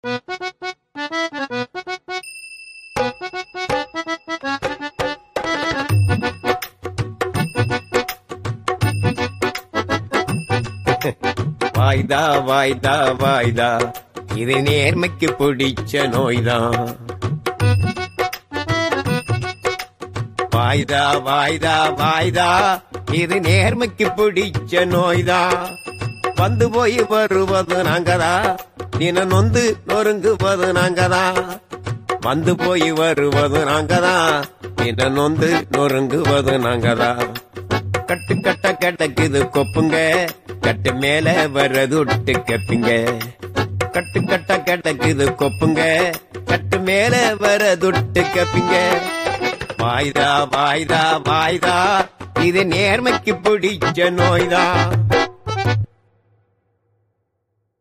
வாய்தா வாய்தா வாய்தா இது நேர்மைக்கு பிடிச்ச நோய்தான் வாய்தா வாய்தா வாய்தா இது நேர்மைக்கு பிடிச்ச நோய்தான் வந்து போய் வருவது நாங்கதா தின நொந்து நொறுங்குவது நாங்கதா வந்து போய் வருவது நாங்கதா தின நொந்து நொறுங்குவது நாங்கதா கட்டு கட்ட கட்டக்குது கொப்புங்க கட்டு மேல வர்றது விட்டு கப்பிங்க கட்டு கட்ட கட்டக்குது கொப்புங்க கட்டு மேல வர்றது விட்டு கப்பிங்க வாய்தா வாய்தா வாய்தா இது நேர்மைக்கு பிடிச்ச நோய்தான்